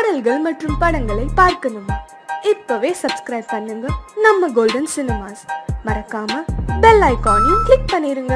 பாடல்கள் மற்றும் படங்களை பார்க்கணுமா இப்பவே சப்ஸ்கிரைப் பண்ணுங்க நம்ம கோல்டன் சினிமாஸ் மறக்காம பெல் ஐகானையும் கிளிக் பண்ணிருங்க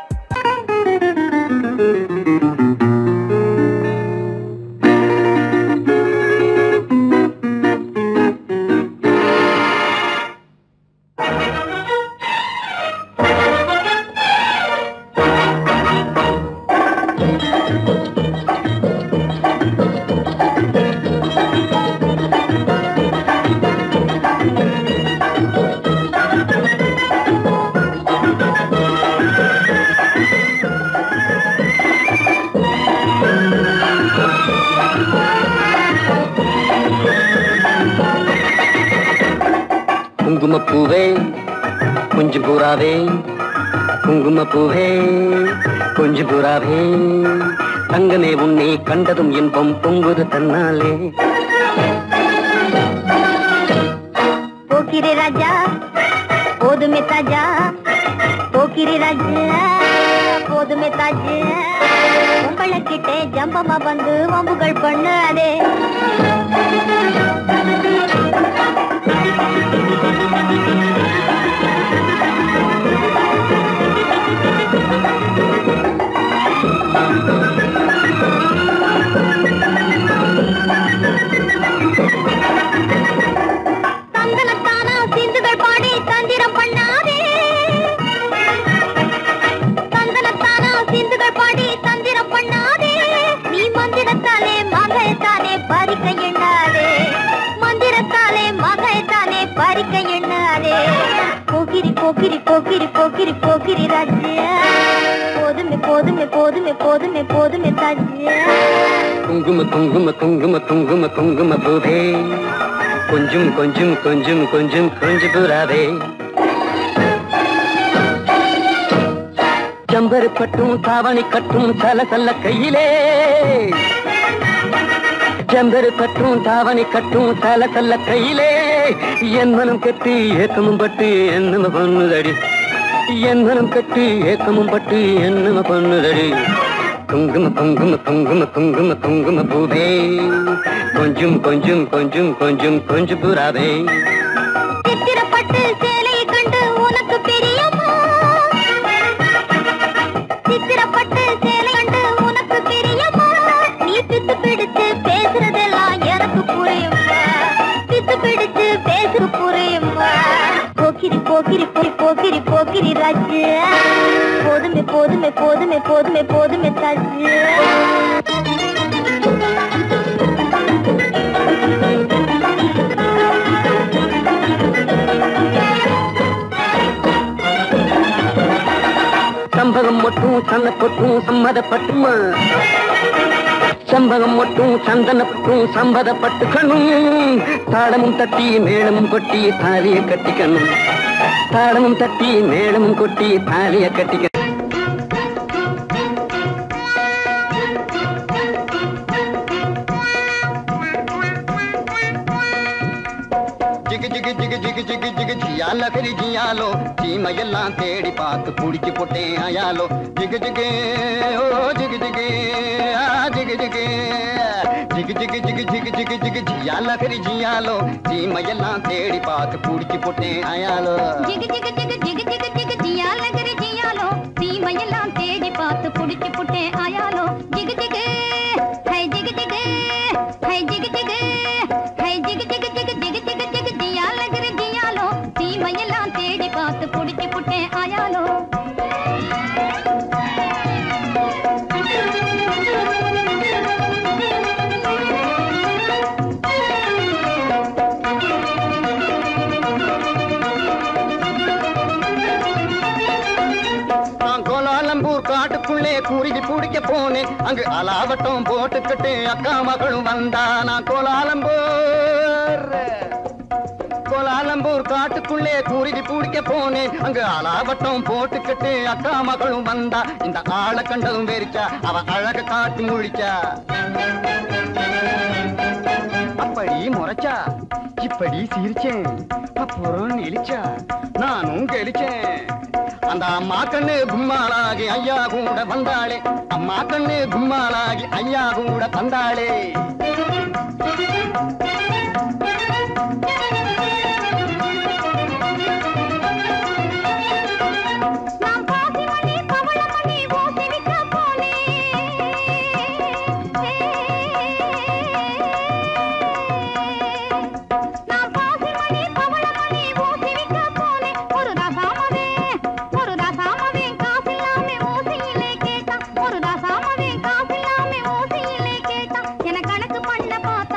குங்குமப்பூவே கொஞ்சம் பூராவே குங்குமப்பூவே கொஞ்சம் பூராவே தங்கமே உன்னை கண்டதும் இன்பம் பொங்குது தன்னாலே போக்கிரி ராஜா போதுமே தாஜா போக்கிரி ராஜா போதுமே தாஜா உங்களை கிட்டே ஜம்பமா வந்து வம்புகள் பண்ணாதே தந்தனத்தானா சிந்துகள் பாடி தந்திரம் பண்ணாதே தந்தனத்தானா சிந்துகள் பாடி தந்திரம் பண்ணாதே நீ மந்திரத்தாலே மகைத்தானே பறிக்க எண்ணாதே மந்திரத்தாலே மகைத்தானே பறிக்க எண்ணாதே போக்கிரி போக்கிரி போக்கிரி போக்கிரி போக்கிரி ராஜ்யா போதுமே போதுமே போதுமே போதுமே போதுமே தாஜ்யா குங்கும குங்கும குங்கும குங்கும குங்கும பூவே கொஞ்சம் கொஞ்சம் கொஞ்சம் கொஞ்சம் கொஞ்சம் பூராவே ஜம்பரு பட்டும் தாவணி கட்டும் சல சல்ல கையிலே ஜம்பரு பட்டும் தாவணி கட்டும் சல சல்ல கையிலே என் மனம் கட்டி ஏக்கமும் பட்டு என்னம பண்ணுதடி என் மனம் கட்டி ஏக்கமும் பட்டு என்னம பண்ணுதடி குங்கும குங்கும குங்கும குங்கும குங்கும பூவே கொஞ்சம் கொஞ்சம் கொஞ்சம் கொஞ்சம் கொஞ்சம் பூராவே சித்திரப்பட்டு சேலையை கண்டு உனக்கு பிரியமா சித்திரப்பட்டு சேலை கண்டு உனக்கு பிரியமா நீ பித்து பிடிச்சு பேசுறதெல்லாம் எனக்கு புரியுமா பித்து பிடிச்சு பேசுற புரியுமா போக்கிரி போக்கிரி போய் போக்கிரி போக்கிரி ராஜு போதுமே போதுமே போதுமே போதுமே போதுமே தாஜு சம்பகம் மட்டும் சன்னப்பட்டும் சம்மதப்பட்டுமா சம்பகம் மட்டும் சந்தனப்பட்டும் சம்மதப்பட்டுக்கணும் தாளமும் தட்டி மேளமும் கொட்டி தாலிய கட்டிக்கணும் தாளமும் தட்டி மேளமும் கொட்டி தாலிய கட்டிக்கணும் ஜிகு ஜிகு ஜிகு ஜிகு ஜிகு ஜிகு ஜியால கரி ஜியாலோ சீமையெல்லாம் தேடி பார்த்து புடிச்சு போட்டேன் ஆயாலோ ஜிகு ஜிகு ஓ ஜிகு ஜிகு ஆ ஜிகு ஜிகு ஜிகு ஜிகு ஜிகு ஜிகு ஜிகு ஜிகு ஜியால கரி ஜியாலோ சீமையெல்லாம் தேடி பார்த்து புடிச்சு போட்டேன் ஆயாலோ ஜிகு ஜிகு ஜிகு ஜிகு ஜிகு ஜிகு ஜியால கரி ஜியாலோ சீமையெல்லாம் தேடி பார்த்து புடிச்சு புட்டேன் ஆயாலோ ஜிகு ஜிகு ஹை ஜிகு ஜிகு ஹை ஜிகு ஜிகு ஹை ஜிகு ஜிகு ஜிகு ஜிகு ஜிகு ஜிகு ஜியால கரி ஜியாலோ சீமையெல்லாம் தேடி பார்த்து புடிச்சு புட்டேன் ஆயாலோ நான் கோலாலம்பூர் காட்டுக்குள்ளே குருவி பிடிக்க போனேன் அங்கு அலாவட்டம் போட்டுக்கிட்டு அக்கா மகளும் வந்தா நான் கோலாலம்பூர் கோலாலம்பூர் காட்டுக்குள்ளே குருவி பிடிக்க போனேன் அங்கு அலாவட்டம் போட்டுக்கிட்டு அக்கா மகளும் வந்தா இந்த ஆளை கண்டதும் வெறிச்சா அவ அழக காட்டி முழிச்சா அப்படி முறைச்சா இப்படி சிரிச்சேன் அப்புறம் நெளிச்சா நானும் கெளிச்சேன் அந்த அம்மா கண்ணு கும்மாளாகி ஐயா கூட வந்தாளே அம்மா கண்ணு கும்மாளாகி ஐயா கூட வந்தாளே என்ன பார்த்தா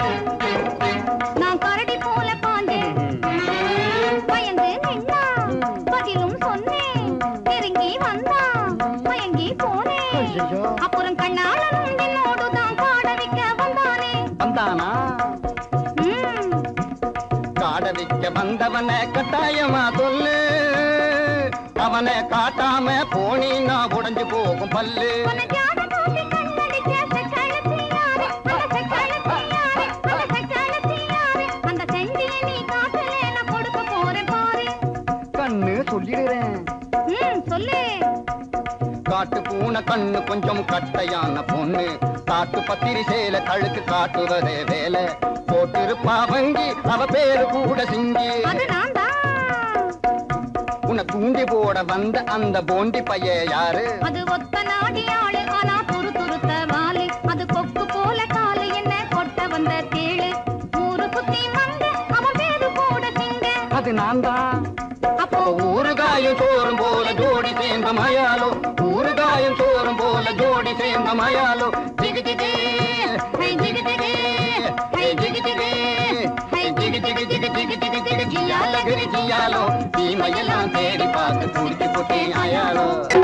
நான் கரடி போல பாஞ்சேன் பயந்து நின்னா பதிலும் சொன்னேன் நெருங்கி வந்தா மயங்கி போனேன் ஐயையோ. அப்புறம் கண்ணாளனும் என்னோடு தான் பாட வைக்க வந்தானே வந்தானா ம், காட வைக்க வந்தவன கட்டாயமா சொல்லு அவனை காட்டாம போனீன்னா உடைஞ்சு போகும் பல்லு உன்னை ஜாட தூக்கி கண்ணடிச்ச செக்காலத்தியாரே, அந்த செக்காலத்தியாரே, அந்த செக்காலத்தியாரே, அந்த செண்டியை நீ காட்டுல நான் கொடுக்க போறேன் பாரு கண்ணு சொல்லிடுறேன் ம் சொல்லு காட்டு பூனை கண்ணு கொஞ்சம் கட்டையான பொண்ணு காட்டு பத்திரி சேல கழுக்கு காட்டுவதே வேலை போட்டிருப்பா வங்கி அவ பேரு கூட சிங்கி அது நான் தான் உன்னை தூண்டி போட வந்த அந்த போண்டி பைய யாரு அது ஒத்த நாடி ஆளு ஆனா துரு துருத்த வாலு அது கொக்கு போல காலு என்ன கொட்ட வந்த தேளு ஊரு சுத்தி வந்த அவன் பேரு கூட திங்க அது நான் தான் அப்போ ஊறுகாயும் சோறும் போல ஜோடி சேர்ந்த மயாலோ ஊறுகாயும் சோறும் போல ஜோடி சேர்ந்த மயாலோ ஜிகு ஜிகு ஹை ஜிகு ஜிகு ஹை ஜிகு ஜிகு ஹை ஜிகு ஜிகு ஜிகு ஜிகு ஜிகு ஜிகு ஜியால கிரி ஜியாலோ தீமையெல்லாம் தேடி பார்த்து துடிச்சு போட்டே ஆயாலோ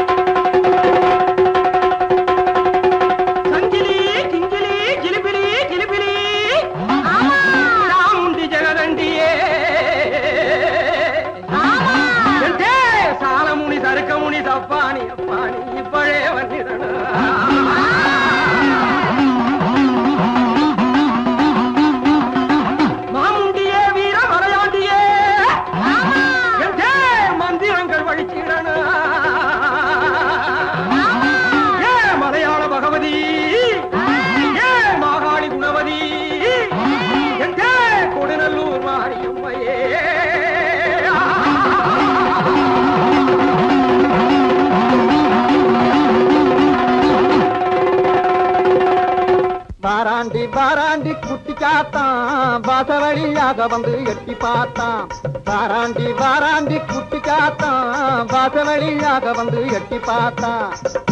சங்கிலி கிங்கிலி ஜிலிபிலி ஜிலிபிலி சாமுண்டி ஜெகதண்டியே எந்தே சாலமுனி சருக்கமுனி தப்பானி அப்பானி இப்பழே வந்திடணும் மாமுண்டியே வீர மலையாண்டியே எந்தே மந்திரங்கள் வழிச்சிடணும் ஏ மலையாள பகவதி ஏ மாகாளி குணவதி எங்கே கொடுநல்லூர் மாரியம்மையே வாராண்டி வாராண்டி குட்டி காத்தான் வாச வழியாக வந்து எட்டி பார்த்தான் வாராண்டி வாராண்டி குட்டி காத்தான் வாச வழியாக வந்து எட்டி பார்த்தான்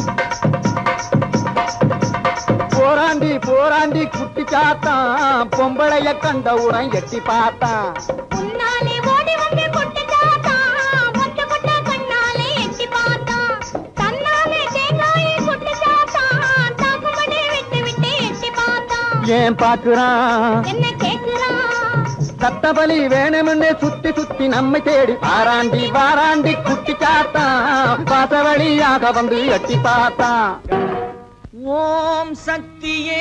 போராண்டி போராண்டி குட்டி காத்தான் பொம்பளைய கண்ட உடன் எட்டி பார்த்தான் உன்னாலே ஓடி வந்து கொட்டுட்டாத்தா மொத்த கொட்ட கண்ணாலே எட்டி பார்த்தா தன்னாலே தேங்காயை கொட்டுட்டாத்தா தாக்குமடி விட்டு விட்டு எட்டி பார்த்தா ஏன் பாக்குறான் என்ன கேக்குறான் சத்தபலி வேணும்னு சுத்தி சுத்தி நம்மை தேடி வாராண்டி வாராண்டி குட்டி காத்தான் வாச வழியாக வந்து எட்டி பார்த்தான் ஓம் சக்தியே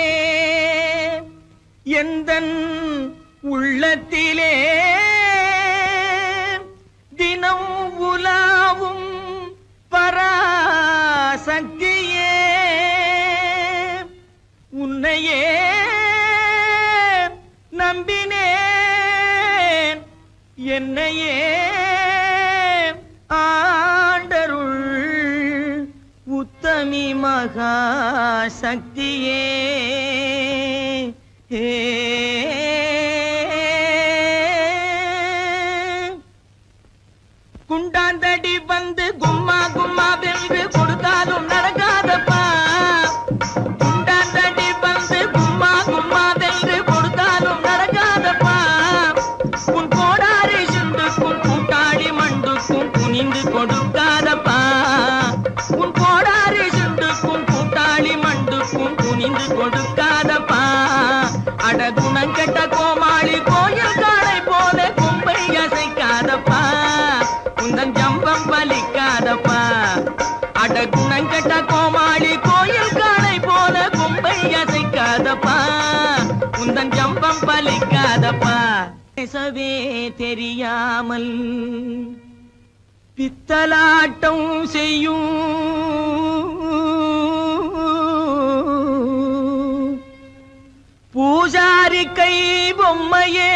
எந்தன் உள்ளத்திலே தினம் உலாவும் பராசக்தியே உன்னையே நம்பினேன் என்னையே ஆண்டருள் உத்தமி மகா சக்தியே ஏ குண்டாந்தடி வந்து கும்மா கும்மா வென்று கொடுத்தாலும் நடக்காதப்பா குண்டாந்தடி வந்து கும்மா கும்மா வென்று கொடுத்தாலும் நடக்காதப்பா உன் கோடாரி சுண்டுக்கும் கூட்டாளி மண்டுக்கும் குனிந்து கொடுக்காதப்பா உன் கோடாரி சுண்டுக்கும் கூட்டாளி மண்டுக்கும் குனிந்து கொடுக்காதப்பா அட குணங்கெட்ட கோமாளி கோயில் காளை போல கும்பை அசைக்காதப்பா உந்தன் ஜம்பம் பலிக்காதப்பா அட குணங்கெட்ட கோமாளி கோயில் காளை போல கும்பை அசைக்காதப்பா உந்தன் ஜம்பம் பலிக்காதப்பா பேசவே தெரியாமல் பித்தலாட்டம் செய்யும் பூஜாரி கை பொம்மையே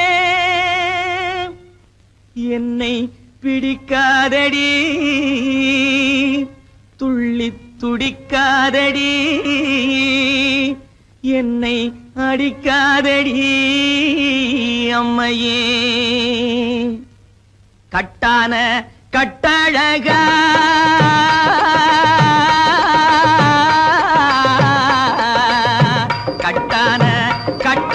என்னை பிடிக்காதடி துள்ளி துடிக்காதடி என்னை அடிக்காதடி அம்மையே கட்டான கட்டழகா கட்டான கட்ட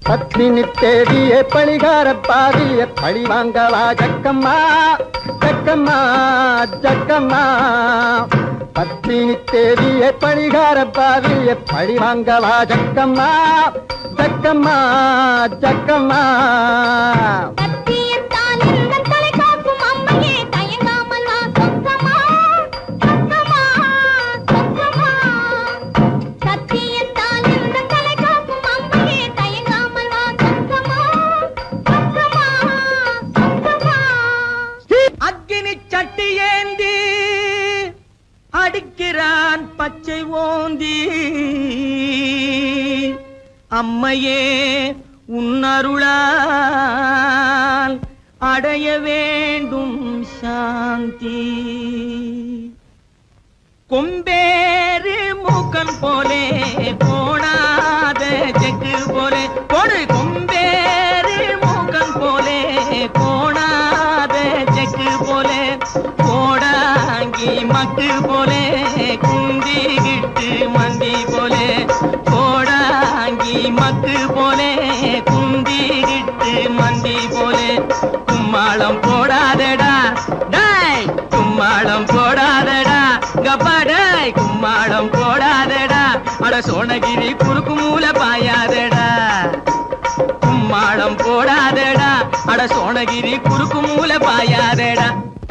பத்தினி தேடிய பழிகார பாதிய பழி வாங்கவா ஜக்கம்மா ஜக்கம்மா ஜக்கம்மா பத்தினி தேடிய பழிகார பாதிய பழி வாங்கவா ஜக்கம்மா ஜக்கம்மா ஜக்கம்மா சத்தியத்தால் இந்த தலை காக்கும் அம்மையே தயங்காமல் வா சொக்கமா சொக்கமா சொக்கமா சத்தியத்தால் இந்த தலை காக்கும் அம்மையே தயங்காமல் வா சொக்கமா சொக்கமா சொக்கமா அக்கினி சட்டி ஏந்தி அடிக்கிறான் பச்சை ஓந்தி அம்மையே உன்னருளால் அடைய வேண்டும் சாந்தி கொம்பேறு மூக்கன் போலே போடாத செக்கு போலே கொடு கொம்பேறு மூக்கன் போலே போடாத செக்கு போலே போடாங்கி மக்கு போலே குந்திகிட்டு மந்தி போலே போடாங்கி மக்கு போலே குந்திகிட்டு மந்தி போலே கும்மாளம் போடாதடா டேய் கும்மாளம் போடாதடா கப்பாடாய் கும்மாளம் போடாதடா அட சோனகிரி குறுக்கு மூல பாயாதடா கும்மாளம் போடாதடா அட சோனகிரி குறுக்கு மூல பாயாதடா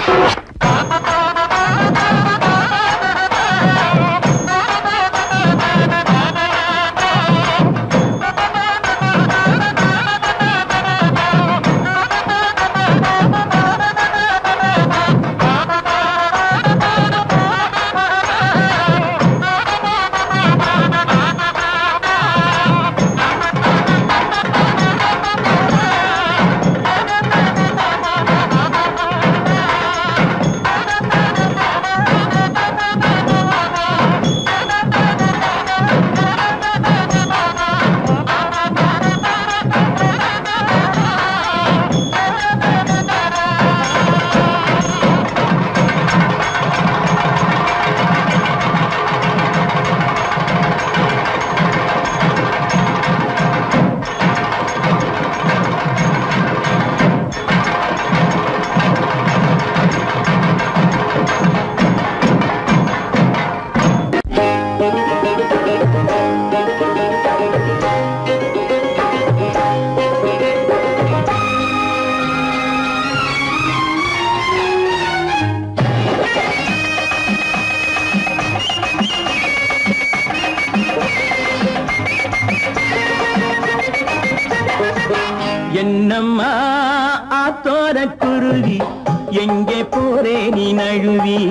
என்னம்மா ஆத்தோர குருவி எங்கே போறே நீ நழுவி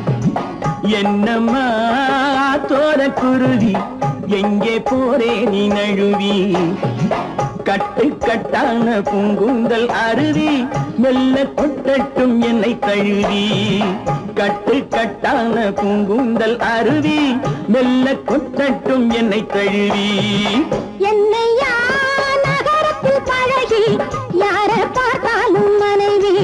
என்னம்மா ஆத்தோர குருவி எங்கே போறே நீ நழுவி கட்டு கட்டான பூங்குந்தல் அருவி மெல்ல கொட்டட்டும் என்னை தழுவி கட்டு கட்டான பூங்குந்தல் அருவி மெல்ல கொட்டட்டும் என்னை தழுவி என்னையா நகரத்தில் பழகி யார பார்த்தாலும் மனைவி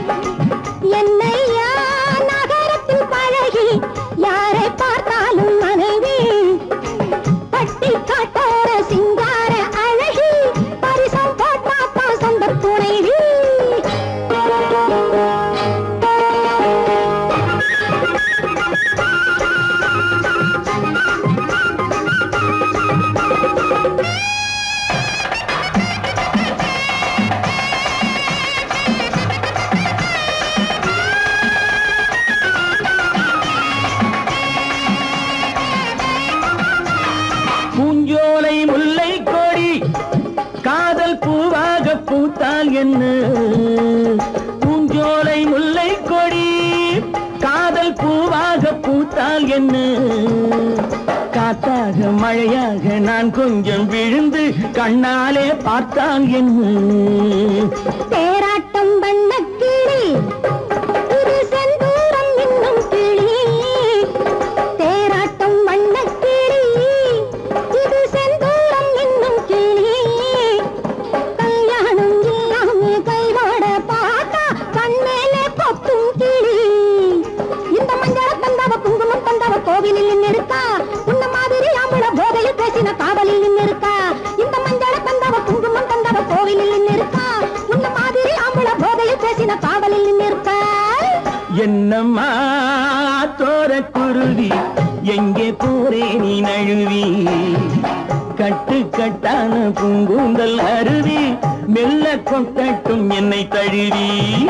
என்னையா நகரத்தில் பழகி யாரை பார்த்தாலும் மனைவி பட்டி காட்டார சிங்கார அழகி பரிசம் போட்டாப்பா சொந்த துணைவி பூஞ்சோலை முல்லை கொடி காதல் பூவாக பூத்தால் என்ன பூஞ்சோலை முல்லை கொடி காதல் பூவாக பூத்தால் என்ன காத்தாக மழையாக நான் கொஞ்சம் விழுந்து கண்ணாலே பார்த்தால் என்ன தேராட்டம் வண்ணக்கிளி இது செந்தூரம் இன்னும் கிளி தேராட்டம் வண்ணக்கிளி இது செந்தூரம் இன்னும் கிளி கல்யாணம் இல்லாம கைவோட பார்த்தா கண்மேலே கொத்தும் கிளி இந்த மஞ்சள தந்தவ குங்குமம் தந்தவ கோவிலில் நின்னு இருக்கா உன்ன மாதிரி ஆம்பள போதையில் பேசின காவலில் நின்னு இருக்கா இந்த மஞ்சள தந்தவ குங்குமம் என்னம்மா தோர குருவி எங்கே போறே நீ நழுவி கட்டு கட்டான பூங்கூந்தல் அருவி மெல்ல கொட்டட்டும் என்னை தழுவி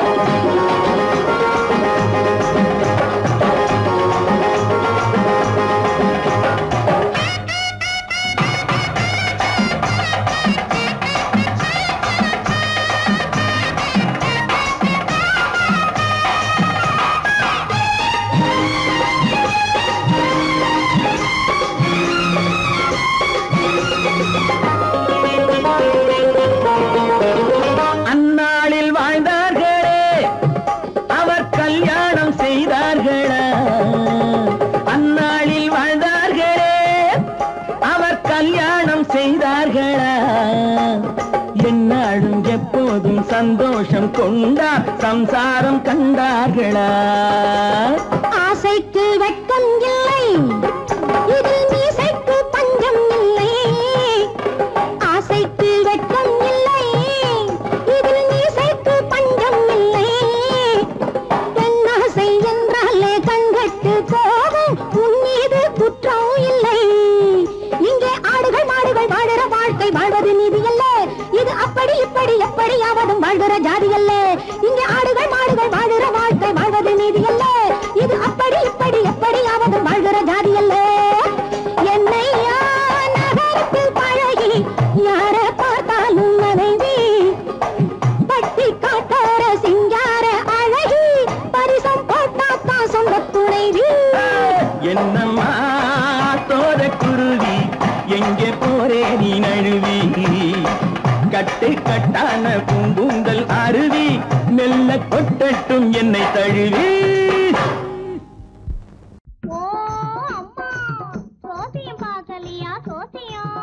அந்நாளில் வாழ்ந்தார்களே அவர் கல்யாணம் செய்தார்களா அந்நாளில் வாழ்ந்தார்களே அவர் கல்யாணம் செய்தார்களா என்னாலும் எப்போதும் சந்தோஷம் கொண்டார் சம்சாரம் கண்டார்களா ஆசைக்கு வெட்கம் இல்லை இதில் மீசைக்கு பஞ்சம் இல்லை ஆசைக்கு வெட்கம் இல்லை இதில் மீசைக்கு பஞ்சம் இல்லை பெண்ணாசை என்றாலே கண்கட்டு போகும் உன் மீது குற்றம் இல்லை இங்கே ஆடுகள் மாடுகள் வாழுற வாழ்க்கை வாழ்வது நீதி அல்ல இது அப்படி இப்படி எப்படியாவதும் வாழ்கிற ஜாதி அல்ல இங்கே ஆடுகள் மாடுகள் வாழுற வாழ்க்கை வாழ்வது நீதி அல்ல இது அப்படி இப்படி எப்படியாவதும் வாழ்கிற ஜாதி அல்ல என்னையா நகரத்தில் பழகி யார பார்த்தாலும் மனைவி பட்டி காட்டார சிங்கார அழகி பரிசம் போட்டாத்தான் சொந்த துணைவி என்னம்மா தோர குருவி எங்கே போறே நீ நழுவி கட்டு கட்டான பூம்பூந்தல் அருவி மெல்ல கொட்டட்டும் என்னை தழுவி ஓ அம்மா சோசியம் பார்க்கலையா சோசியம்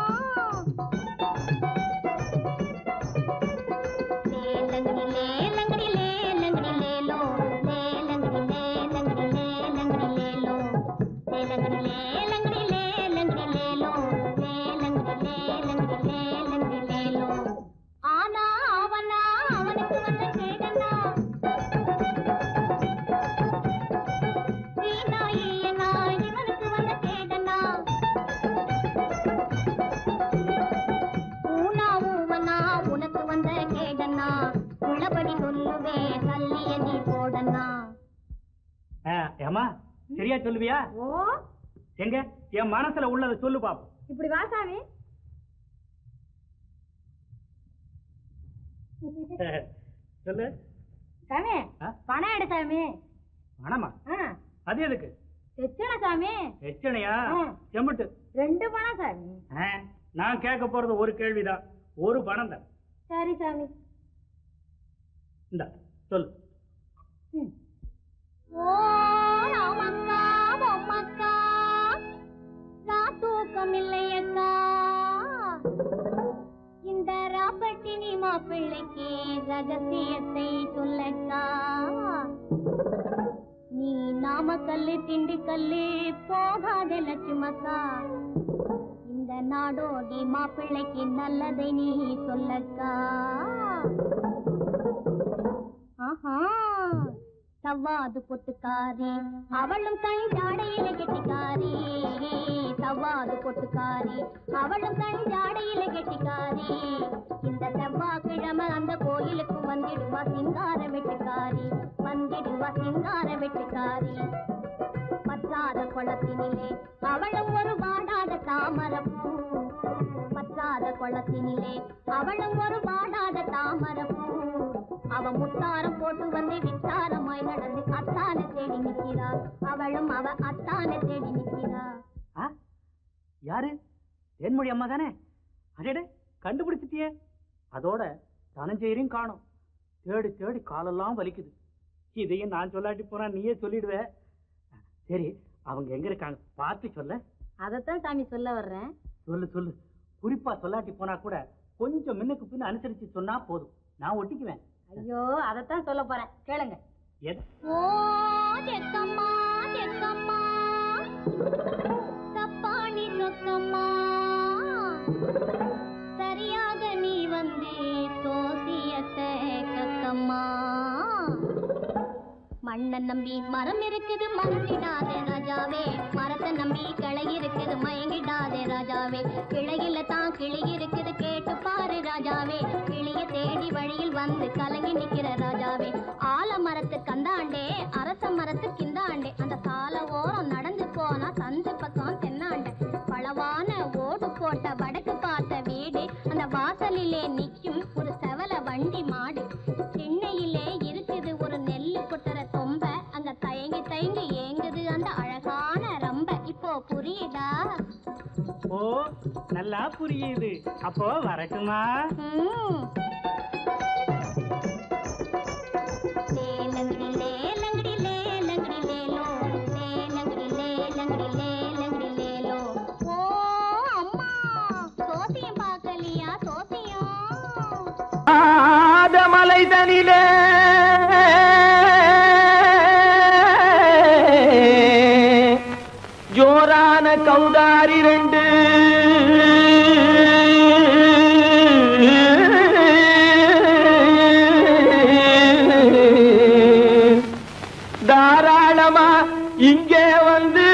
லேலங்கடி லேலங்கடி லேலங்கடி லேலோ லேலங்கடி லேலங்கடி லேலங்கடி லேலோ லேலங்கடி லேலங்கடி லேலங்கடி லேலோ லேலங்கடி லேலங்கடி லேலங்கடி லேலோ ஆனா அவனா அவனுக்கு வந்த கேடனா வீணா இல்லனா இவனுக்கு வந்த கேடனா ஊனா ஊவனா உனக்கு வந்த கேடனா உள்ளபடி சொல்லுவே தள்ளிய நீ போடனா ஏமா சரியா சொல்லுவியா ஓ எங்க என் மனசுல உள்ளதை சொல்லு பாப்போம் இப்படி வா சாமி சொல்லு சாமி ஆ? பணம் எடு சாமி பணமா ஆ, அது எதுக்கு எத்தனை சாமி எச்சனையா ஆ. செம்பட்டு ரெண்டு பணம் சாமி ஆ, நான் கேட்க போறது ஒரு கேள்விதான் ஒரு பணம் தான் சரி சாமி இந்த சொல்லு ம். ஓ ராமக்கா பொம்மக்கா நான் தூக்கம் இல்லையக்கா இந்த ராப்பட்டினி மாப்பிள்ளைக்கு ரகசியத்தை சொல்லக்கா நீ நாமக்கல்லு திண்டுக்கல்லு போகாத லட்சுமக்கா இந்த நாடோடி மாப்பிள்ளைக்கு நல்லதை நீ சொல்லக்கா ஆஹா சவ்வாது பொட்டுக்காரி அவளும் கண் ஜாடையில கெட்டிக்காரி சவ்வாது பொட்டுக்காரி அவளும் கண் ஜாடையில கெட்டிக்காரி இந்த செவ்வாய்க்கிழமை அந்த கோயிலுக்கு வந்திடுவா சிங்கார வெட்டுக்காரி வந்திடுவா சிங்கார வெட்டுக்காரி பற்றாத குளத்தினிலே அவளும் ஒரு வாடாத தாமரப்பூ பற்றாத குளத்தினிலே அவளும் ஒரு வாடாத தாமரப்பூ அவ முத்தாரம் போட்டு வந்து வித்தாரமாய் நடந்து அத்தான தேடி நிக்கிறா அவளும் அவ அத்தான தேடி நிக்கிறா ஆ? யாரு தேன்மொழி அம்மா தானே அடடே கண்டுபிடிச்சிட்டியே அதோட தனஞ்செயரையும் காணும் தேடி தேடி காலெல்லாம் வலிக்குது இதையும் நான் சொல்லாட்டி போனா நீயே சொல்லிடுவ சரி அவங்க எங்க இருக்காங்க பார்த்து சொல்ல அதைத்தான் சாமி சொல்ல வர்றேன் சொல்லு சொல்லு குறிப்பா சொல்லாட்டி போனா கூட கொஞ்சம் முன்னுக்கு பின்ன அனுசரிச்சு சொன்னா போதும் நான் ஒட்டிக்குவேன் ஐயோ அதைத்தான் சொல்ல போறேன் கேளுங்க எது ஓ தெக்கம்மா தெக்கம்மா தப்பாணி சொக்கம்மா சரியாக நீ வந்து சோசியத்தை கக்கம்மா மண்ண மண்ணை நம்பி மரம் இருக்குது மறந்திடாதே ராஜாவே மரத்தை நம்பி கிளை இருக்குது மயங்கிடாதே ராஜாவே கிளையில தான் கிளி இருக்குது கேட்டு பாரு ராஜாவே கிளிய தேடி வழியில் வந்து கலங்கி நிக்கிற ராஜாவே ஆல மரத்து கந்தாண்டே அரச மரத்து கிந்தாண்டே அந்த சால ஓரம் நடந்து போனா சந்து பக்கம் தென்னாண்டே பளவான ஓடு போட்ட வடக்கு பார்த்த வீடு அந்த வாசலிலே நிக்கும் ஒரு செவல வண்டி மாடு திண்ணையிலே இருக்குது ஒரு நெல்லு கொட்டுற தொம்ப அங்க தயங்கி தயங்கி ஏங்குது அந்த அழகான ரம்ப இப்போ புரியுதா ஓ நல்லா புரியுது அப்போ வரட்டுமா ம். லேலங்கடி லேலங்கடி லேலங்கடி லேலோ லேலங்கடி லேலங்கடி லேலங்கடி லேலோ ஓ அம்மா சோசியம் பார்க்கலையா சோசியம் ஆதமலை தனிலே ஜோரான கௌதாரி ரெண்டு தாராளமா இங்கே வந்து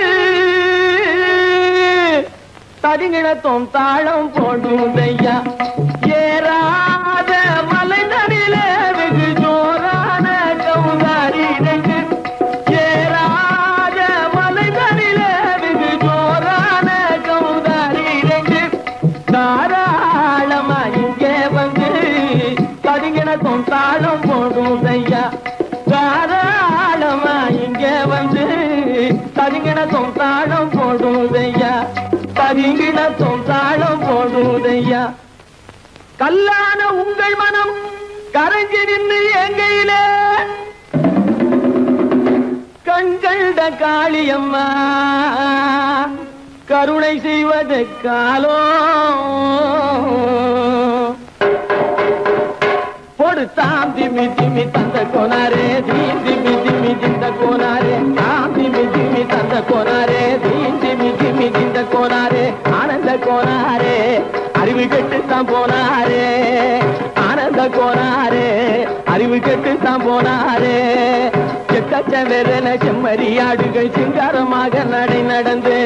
தரிங்கிணத்தும் தாளம் போடுதையா ஏறாத மலை நடிலே வெகு ஜோரான கௌதாரி ரெண்டு ஏறாத மலை நடிலே வெகு ஜோரான கௌதாரி ரெண்டு தாராளமா இங்கே வந்து தரிங்கிணத்தும் தாளம் போடுதையா தாராளமா இங்கே வந்து தரிங்கிணத்தும் தாளம் போடுதையா தரிங்கிணத்தும் தாளம் போடுதையா கல்லான உங்கள் மனம் கரைஞ்சி நின்று எங்கையிலே கண்கண்ட காளியம்மா கருணை செய்வது காலோ போடு தாம் திமி திமி தந்த கோனாரே தீம் திமி திமி திந்த கோனாரே தாம் திமி திமி தந்த கோனாரே தீம் திமி திமி திந்த கோனாரே ஆனந்த கோனாரே அறிவு கெட்டு தான் போனாரே ஆனந்த கோனாரே அறிவு கெட்டு தான் போனாரே செக்கச்ச வெறன செம்மறியாடுகள் சிங்காரமாக நடை நடந்து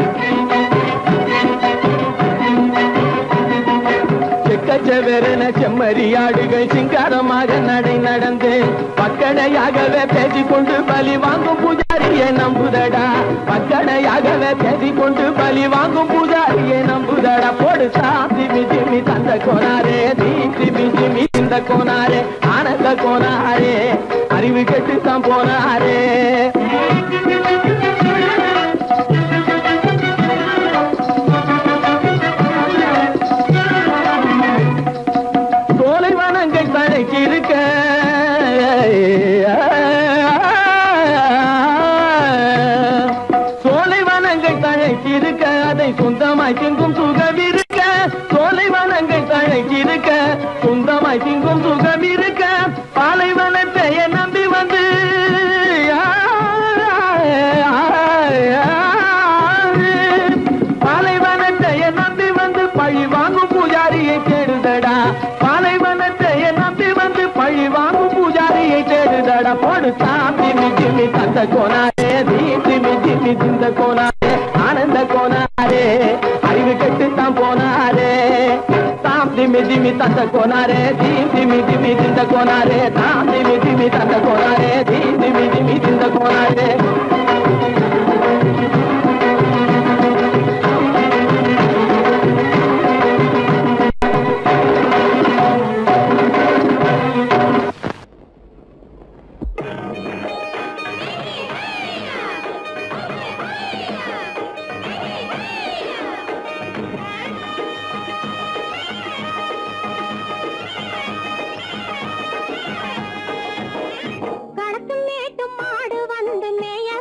செக்கச்சவெறன செம்மறியாடுகள் சிங்காரமாக நடை நடந்து பக்கடையாகவே பேசிக்கொண்டு பலி வாங்கும் பூஜாரியை நம்புதடா பக்கடையாகவே பேசிக்கொண்டு பலி வாங்கும் பூஜாரியை நம்புதடா போடு சாந்தி மிதிமி தந்த கோனாரே தீந்தி மிதிமி இந்த கோனாரே ஆனந்த கோனாரே அறிவு கெட்டு தான் போனாரே சோலை வனங்கள் தழைக்கிருக்க சோலை வனங்கள் தழைக்கிருக்க அதை சொந்தமாய் திங்கும் சுகம் இருக்க சோலை வனங்கள் தழைக்கிருக்க சொந்தமாய் திங்கும் சுகம் இருக்க பாலைவனத்தை நம்பி வந்து பாலைவனத்தை நம்பி வந்து பழி வாங்கும் பூஜாரியை தேடுதடா பாலைவனத்தை நம்பி வந்து பழி வாங்கும் பூஜாரியை தேடுதடா போடு சாமி மிஜிமி தந்த கோனாரே தீமி ஜிமி திந்த கோனாரே ஆனந்த கோனாரே அறிவு கெட்டு தான் போனாரே தாம் திமி திமி தந்த கோனாரே தீம் திமி திமி திந்த கோனாரே தாம் திமி திமி தந்த கோனாரே தீம் திமி திமி திந்த கோனாரே கடத்தும் மேட்டும் மாடு வந்து மேய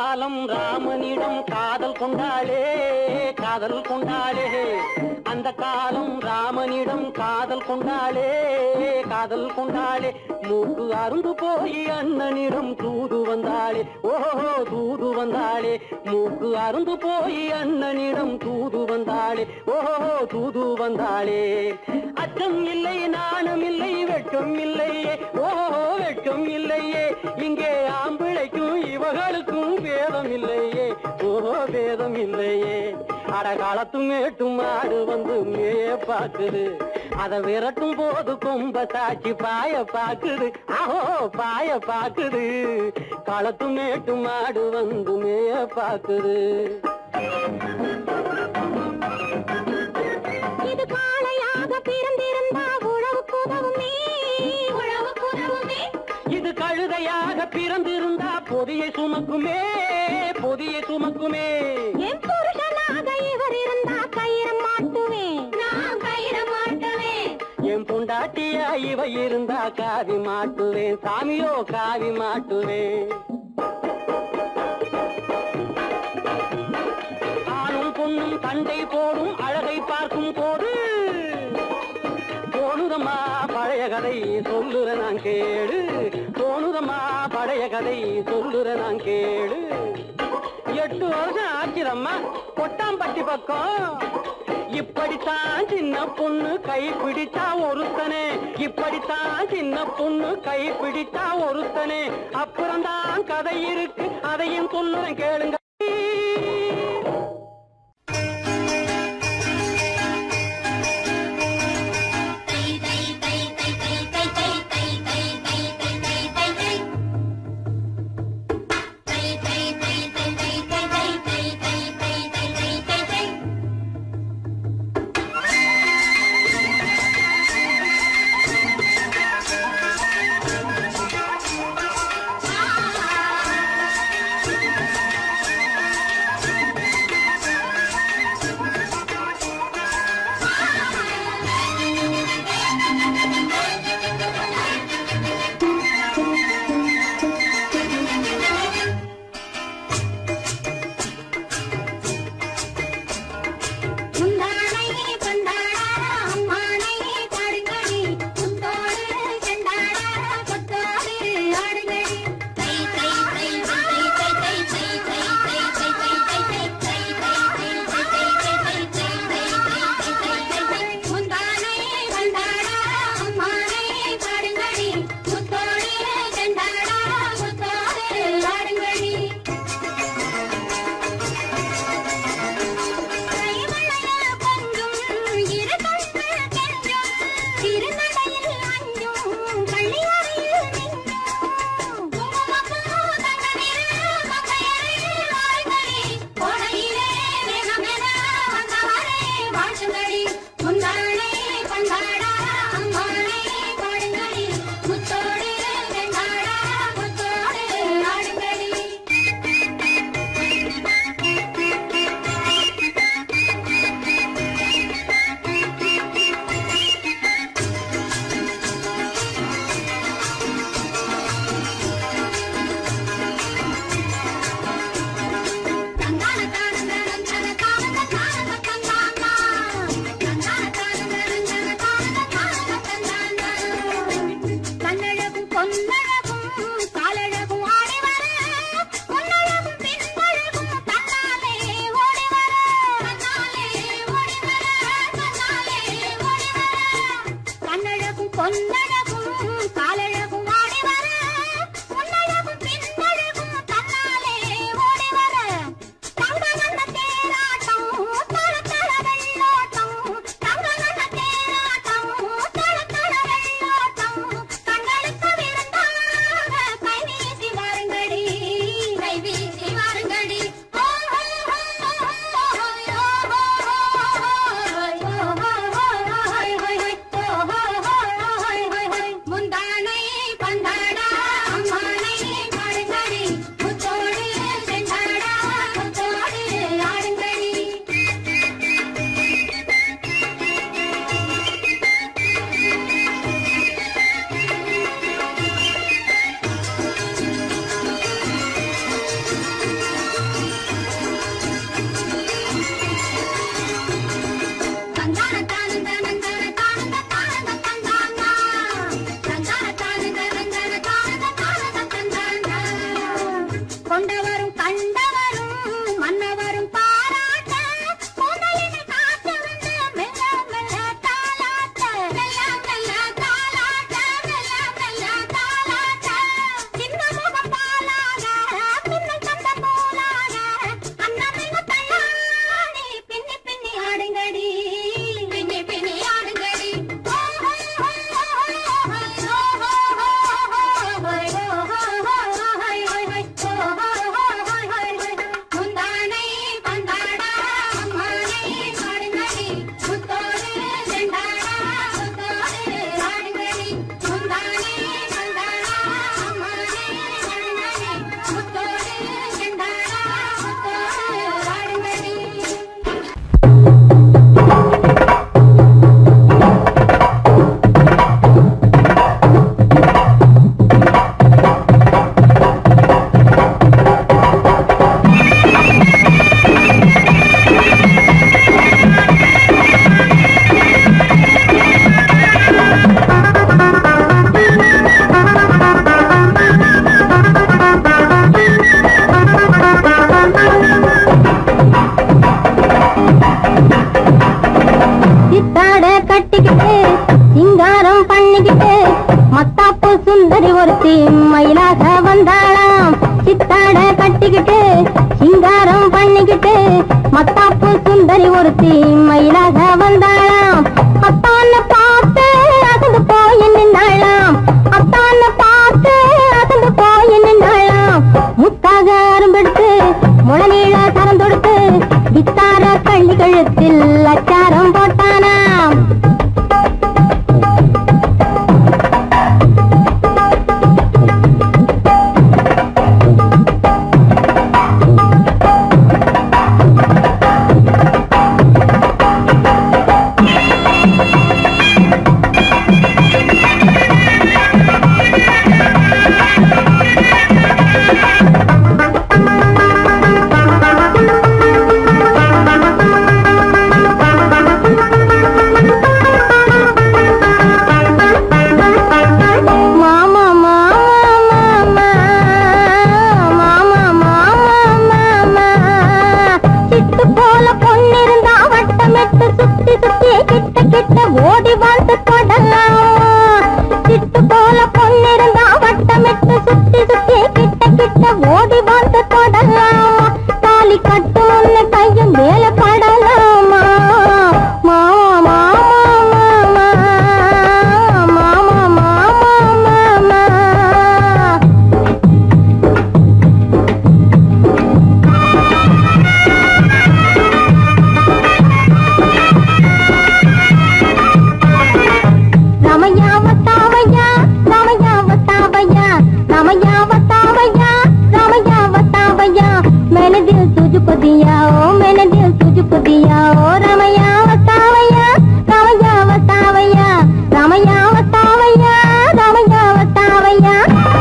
காலம் ராமனிடம் காதல் கொண்டாளே காதல் கொண்டாளே அந்த காலம் ராமனிடம் காதல் கொண்டாளே காதல் கொண்டாளே மூக்கு அருந்து போய் அண்ணனிடம் தூது வந்தாளே ஓஹோ தூது வந்தாளே மூக்கு அருந்து போய் அண்ணனிடம் தூது வந்தாளே ஓஹோ தூது வந்தாளே அச்சம் இல்லை நாணம் இல்லை வெட்கம் இல்லையே ஓஹோ வெட்கம் இல்லையே இங்கே ஆம்பிளைக்கும் இவர்களுக்கும் வேதம் இல்லையே ஓஹோ வேதம் இல்லையே அடகாலத்தும் மேட்டும் மாடு வந்து மேய பாக்குது அத விரட்டும் போது கொம்ப சாட்சி பாய பாக்குது ஆஹோ பாய பாக்குது களத்தும் மேட்டும் மாடு வந்து மேய பாக்குது இது காளையாக பிறந்திருந்தா உழவுக்கு உதவுமே உழவுக்கு உதவுமே இது கழுதையாக பிறந்திருந்தா பொதியை சுமக்குமே பொதியை சுமக்குமே என் புருஷனாக இவர் இருந்தா கயிறு மாட்டுவேன் நான் கயிறு மாட்டுவேன் என் பொண்டாட்டியா இவ இருந்தா காவி மாட்டுவேன் சாமியோ காவி மாட்டுவேன் ஆணும் பொண்ணும் சண்டை போடும் அழகை பார்க்கும் போது தோணுதம்மா பழைய கதை சொல்லுற நான் கேளு தோணுதம்மா பழைய கதை சொல்லுற நான் கேளு எட்டு வருஷம் ஆச்சுதம்மா கொட்டாம்பட்டி பக்கம் இப்படித்தான் சின்ன பொண்ணு கை பிடித்தா ஒருத்தனே இப்படித்தான் சின்ன பொண்ணு கை பிடித்தா ஒருத்தனே அப்புறம்தான் கதை இருக்கு அதையும் சொல்லுறேன் கேளுங்க ஆ ஒருத்தி மயிலாக வந்தாளாம் அத்தான பார்த்து அசந்து போய் நின்னாளாம் அத்தான பார்த்து அசந்து போய் நின்னாளாம் முத்தாக அரும்பெடுத்து முளநீள சரம் தொடுத்து வித்தார கள்ளி கழுத்தில் அச்சாரம் போட்டானாம் மாமா மாமா மாமா மாமா மாமா மாமா சிட்டு போல பொண்ணிருந்தா வட்டமிட்டு சுத்தி சுத்தி கிட்ட கிட்ட ஓடி வந்து தொடலாம் சிட்டு போல பொண்ணிருந்தா வட்டமிட்டு சுத்தி சுத்தி கிட்ட கிட்ட ஓடி வந்து தொடலாம் தாலி கட்டு முன்ன கையும் மேல படலாமா மாமா மாமா மாமா மாமா மாமா ராமையா வத்தாவையா ராமையா வத்தாவையா ராமையா வத்தாவையா ராமையா வத்தாவையா मैंने दिल तुझको दिया ओ मैंने दिल तुझको दिया ओ रामैया वतावैया रामैया वतावैया रामैया वतावैया रामैया वतावैया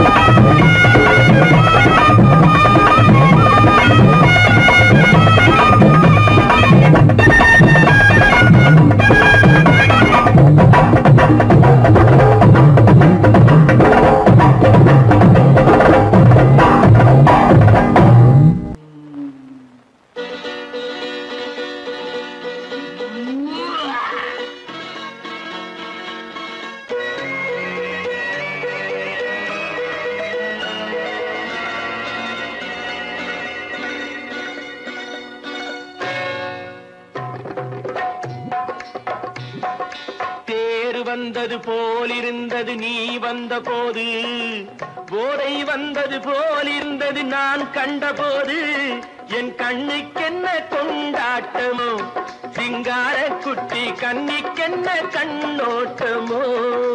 தேர் வந்தது போலிருந்தது நீ வந்த போது போதை வந்தது போலிருந்தது நான் கண்டபோது என் கண்ணுக்கென்ன கொண்டாட்டமோ சிங்கார குட்டி கண்ணிக்கென்ன கண்ணோட்டமோ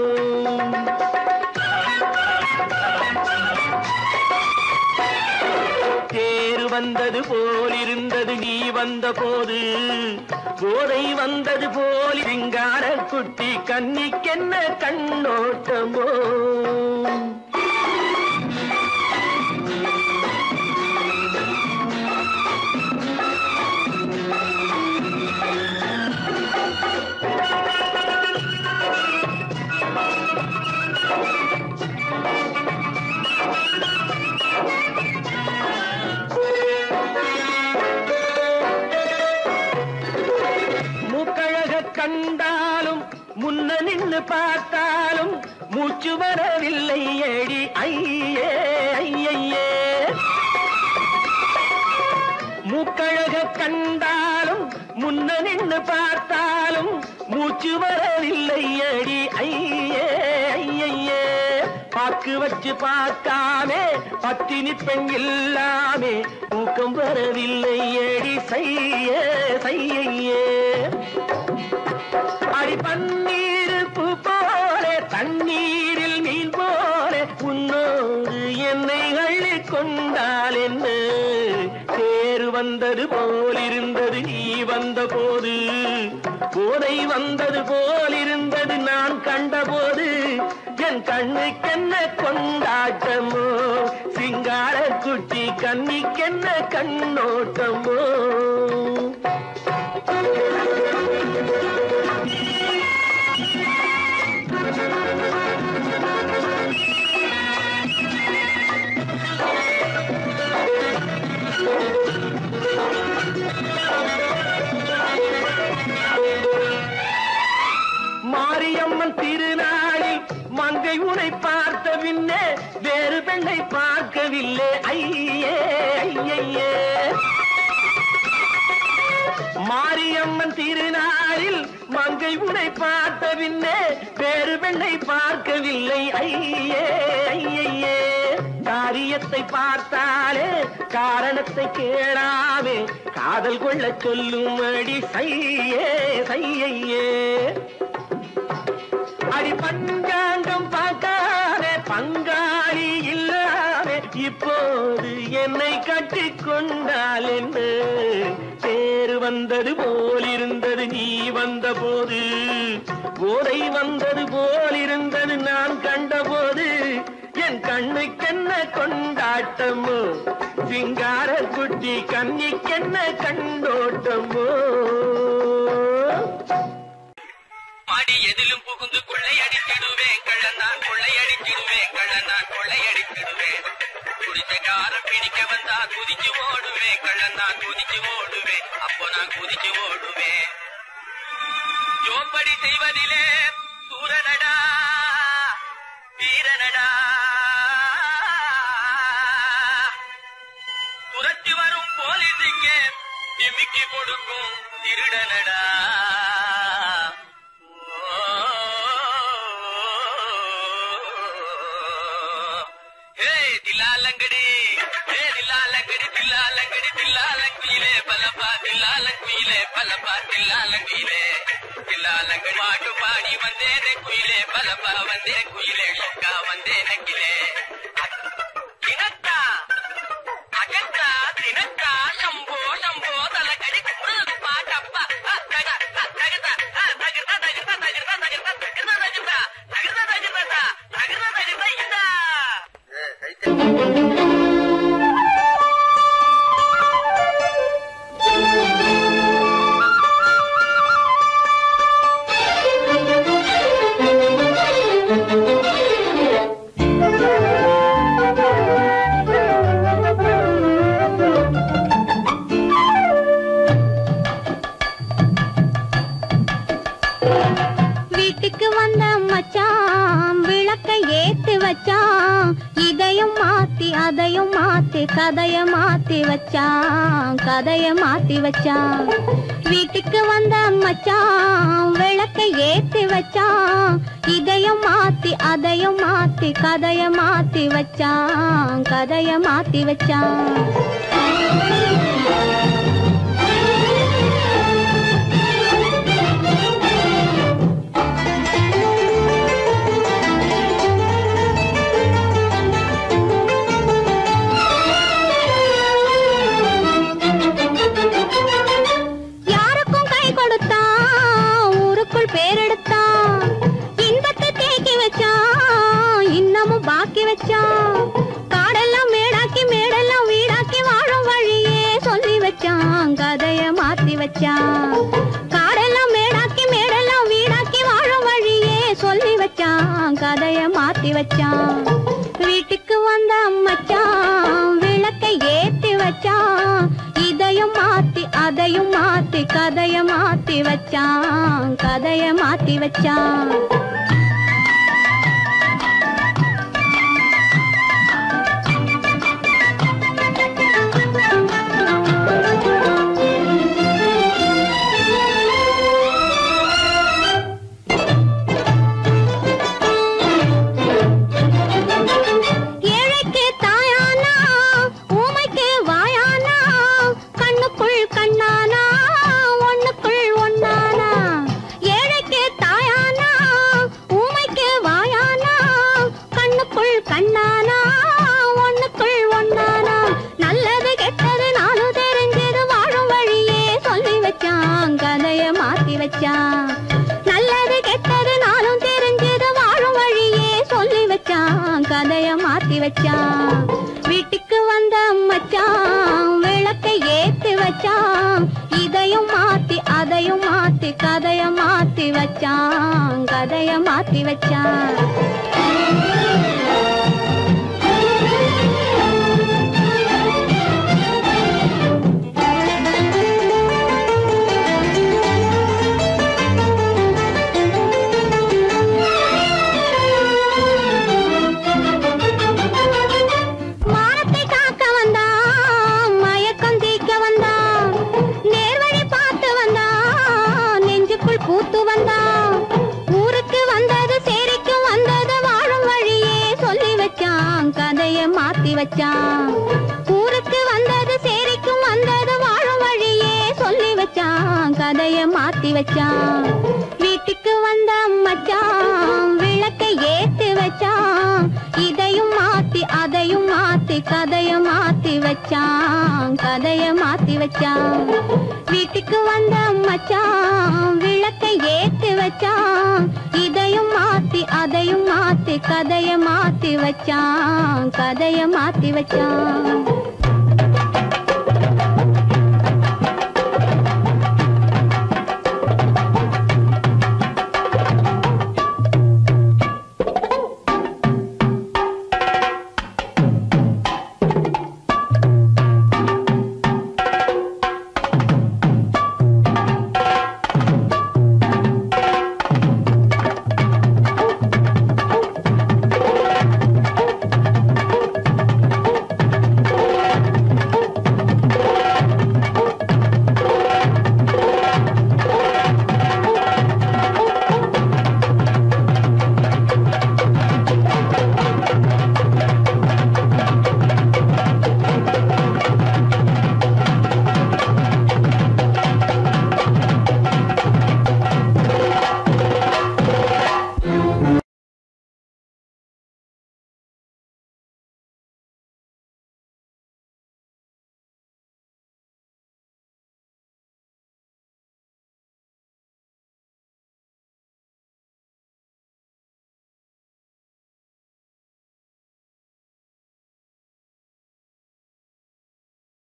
தேர் வந்தது போலிருந்தது நீ வந்த போது போதை வந்தது போல் சிங்கார குட்டி கண்ணிக்கென்ன கண்ணோட்டமோ மூக்கழக கண்டாலும் முன்ன நின்னு பார்த்தாலும் மூச்சு வரவில்லை ஏடி ஐயே ஐயையே மூக்கழக கண்டாலும் முன்ன நின்னு பார்த்தாலும் மூச்சு வரவில்லை அடி ஐயே ஐயையே பாக்கு வச்சு பார்க்காமே பத்தினி பெண் இல்லாமே தூக்கம் வரவில்லை அடி செய்ய செய்யையே அடி பன்னீர் பூ போல தண்ணீரில் மீன் போல உன்னோடு என்னை அள்ளி கொண்டால் என்ன தேர் வந்தது போலிருந்தது நீ வந்த போது போதை வந்தது போலிருந்தது நான் கண்டபோது என் கண்ணுக்கென்ன கொண்டாட்டமோ சிங்கார குட்டி கண்ணிக்கென்ன கண்ணோட்டமோ மாரியம்மன் திருநாளில் மங்கை உனை பார்த்த பின்னே வேறு பெண்ணை பார்க்கவில்லை ஐயே ஐயையே மாரியம்மன் திருநாளில் மங்கை உனை பார்த்த பின்னே வேறு பெண்ணை பார்க்கவில்லை ஐயே ஐயையே காரியத்தை பார்த்தாலே காரணத்தை கேளாமே காதல் கொள்ள சொல்லும் அடி சையே சையையே அடி பஞ்சாங்கம் பார்க்காதே பங்காளி இல்லாமே இப்போது என்னை கட்டி கொண்டால் என்று தேர் வந்தது போல் இருந்தது நீ வந்த போது போதை வந்தது போல் இருந்தது நான் கண்டபோது என் கண்ணுக்கென்ன கொண்டாட்டமோ சிங்கார குட்டி கண்ணிக்கென்ன கண்டோட்டமோ மாடி எதிலும் புகுந்து கொள்ளையடித்திடுவேன் கள்ளந்தான் கொள்ளையடித்திடுவேன் கள்ளந்தான் கொள்ளையடித்திடுவேன் குடிச்ச காரம் பிடிக்க வந்தா குதிச்சு ஓடுவேன் கள்ளந்தான் குதிச்சு ஓடுவேன் அப்போ நான் குதிச்சு ஓடுவேன் ஜோம்படி செய்வதிலே சூரனடா வீரனடா துரத்தி வரும் போலீஸுக்கு நிமிக்கி கொடுக்கும் திருடனடா ஹே தில்லாலங்கடி ஹே தில்லாலங்கடி தில்லாலங்கடி தில்லாலங்குயிலே பலப்பா தில்லாலங்குயிலே பலப்பா தில்லாலங்குயிலே தில்லாலங்கடி பாட்டு பாடி வந்தேனே குயிலே பலப்பா வந்தே குயிலே சொக்கா வந்தே நக்கிலே தினக்கா அகத்தா தினக்கா சம்போ சம்போ தலகடி பாட்டப்ப தகத தகத தகத தகத தகத தகத தகத தகத தகத தகத தகத தகத இதா வீட்டுக்கு வந்த மச்சான் விளக்க ஏத்தி வச்சான் இதையும் மாத்தி அதையும் மாத்தி கதைய மாத்தி வச்சான் கதைய மாத்தி வச்சான் வீட்டுக்கு வந்த மச்சான் விளக்க ஏத்தி வச்சான் இதையும் மாத்தி அதையும் மாத்தி கதைய மாத்தி வச்சான் கதைய மாத்தி வச்சான் யாருக்கும் கை கொடுத்தான் ஊருக்குள் பேரெடுத்தான் இன்பத்தை தேக்கி வச்சான் இன்னமும் பாக்கி வச்சான் காடெல்லாம் மேடாக்கி மேடெல்லாம் வீடாக்கி வாழும் வழியே சொல்லி வச்சான் கதைய மாத்தி வச்சான் காடெல்லாம் மேடாக்கி மேடெல்லாம் வீடாக்கி வாழும் வழியே சொல்லி வச்சான் கதைய மாத்தி வச்சான் வீட்டுக்கு வந்த மச்சான் விளக்கை ஏத்தி வச்சான் இதையும் மாத்தி அதையும் மாத்தி கதைய மாத்தி வச்சான் கதைய மாத்தி வச்சான் ஏழைக்கு தாயானா ஊமைக்கு வாயானா கண்ணுக்குள் கண்ணானா ஒண்ணுக்குள் ஒண்ணானா ஏழைக்கு தாயானா ஊமைக்கு வாயானா கண்ணுக்குள் கண்ணானா ஒண்ணுக்குள் ஒண்ணானா நல்லது கெட்டது நானும் தெரிஞ்சது வாழும் வழியே சொல்லி வச்சான் கதைய மாத்தி வச்சான் நல்லது கெட்டது நானும் தெரிஞ்சது வாழும் வழியே சொல்லி வச்சான் கதைய மாத்தி வச்சான் வீட்டுக்கு வந்த மச்சான் விளக்கை ஏத்தி வச்சான் இதையும் மாத்தி அதையும் மாத்தி கதைய மாத்தி வச்சான் கதைய மாத்தி வச்சான் மானத்தை காக்க வந்தான் மயக்கம் தீக்க வந்தான் நேர்வழி பார்த்து வச்சான் ஊருக்கு வந்தது சேரிக்கும் வந்தது வாழும் வழியே சொல்லி வச்சான் கதைய மாத்தி வச்சான் வீட்டுக்கு வந்த மச்சான் விளக்கை ஏத்தி வச்சான் இதையும் மாத்தி அதையும் மாத்தி கதைய மாத்தி வச்சான் கதைய மாத்தி வச்சான் வீட்டுக்கு வந்த மச்சான் விளக்கை ஏத்தி வச்சான் இதையும் மாத்தி அதையும் மாத்தி கதைய மாத்தி வச்சான் கதைய மாத்தி வச்சான்